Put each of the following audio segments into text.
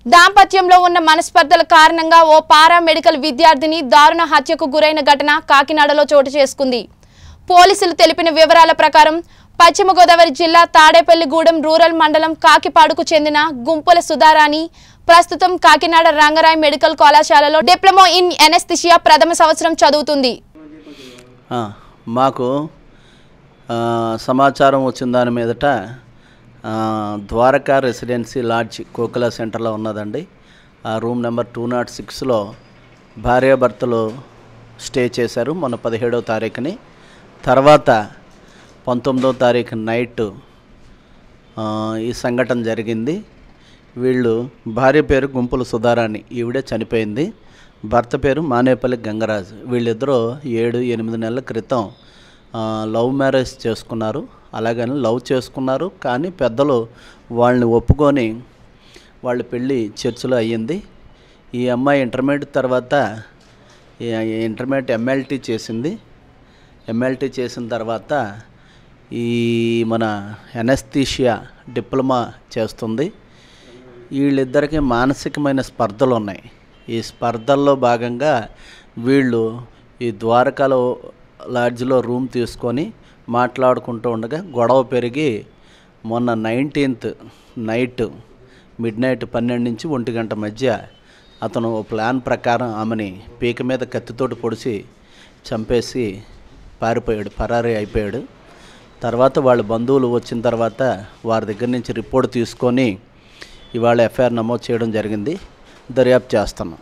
దాంపత్యంలో ఉన్న మనస్పర్ధల కారణంగా ఓ పారా మెడికల్ విద్యార్థిని దారుణ హత్యకు గురైన ఘటన కాకినాడలో చోటు చేసుకుంది పోలీసులు తెలిపిన వివరాల ప్రకారం పశ్చిమ గోదావరి జిల్లా తాడేపల్లిగూడెం రూరల్ మండలం కాకిపాడుకు చెందిన గుంపుల సుధారాణి ప్రస్తుతం కాకినాడ రంగరాయ్ మెడికల్ కళాశాలలో డిప్లొమా ఇన్ ఎనెస్థిషియా ప్రథమ సంవత్సరం చదువుతుంది ఆ, మాకు ఆ, సమాచారం వచ్చిన దాని మీదట ఆ, ద్వారకా రెసిడెన్సీ లాడ్జ్ కోకిలా సెంటర్లో ఉన్నదండి ఆ రూమ్ నెంబర్ టూ నాట్ సిక్స్లో భార్యాభర్తలు స్టే చేశారు మొన్న పదిహేడవ తారీఖుని తర్వాత పంతొమ్మిదవ తారీఖు నైట్ ఆ, ఈ సంఘటన జరిగింది వీళ్ళు భార్య పేరు గుంపుల సుధారాణి ఈవిడే చనిపోయింది భర్త పేరు మానేపల్లి గంగరాజు వీళ్ళిద్దరూ ఏడు ఎనిమిది నెలల క్రితం ఆ, లవ్ మ్యారేజ్ చేసుకున్నారు అలాగని లవ్ చేసుకున్నారు కానీ పెద్దలు వాళ్ళని ఒప్పుకొని వాళ్ళ పెళ్ళి చర్చిలో అయ్యింది ఈ అమ్మాయి ఇంటర్మీడియట్ తర్వాత ఈ ఇంటర్మీడియట్ ఎంఎల్టీ చేసింది ఎంఎల్టీ చేసిన తర్వాత ఈ మన ఎనస్థీషియా డిప్లొమా చేస్తుంది వీళ్ళిద్దరికి మానసికమైన స్పర్ధలు ఉన్నాయి ఈ స్పర్ధల్లో భాగంగా వీళ్ళు ఈ ద్వారకాలో లాడ్జ్లో రూమ్ తీసుకొని మాట్లాడుకుంటూ ఉండగా గొడవ పెరిగి మొన్న నైన్టీన్త్ నైట్ మిడ్ నైట్ పన్నెండు నుంచి ఒంటి గంట మధ్య అతను ఓ ప్లాన్ ప్రకారం ఆమెని పీక మీద కత్తితోటి పొడిచి చంపేసి పారిపోయాడు పరారీ అయిపోయాడు తర్వాత వాళ్ళ బంధువులు వచ్చిన తర్వాత వారి దగ్గర నుంచి రిపోర్ట్ తీసుకొని ఇవాళ ఎఫ్ఐఆర్ నమోదు చేయడం జరిగింది దర్యాప్తు చేస్తున్నాం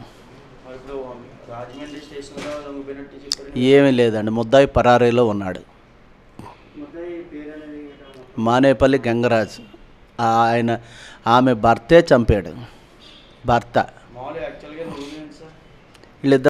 ఏమీ లేదండి ముద్దాయి పరారీలో ఉన్నాడు మానేపల్లి గంగరాజు ఆయన ఆమె భర్తే చంపాడు భర్త వీళ్ళిద్దరు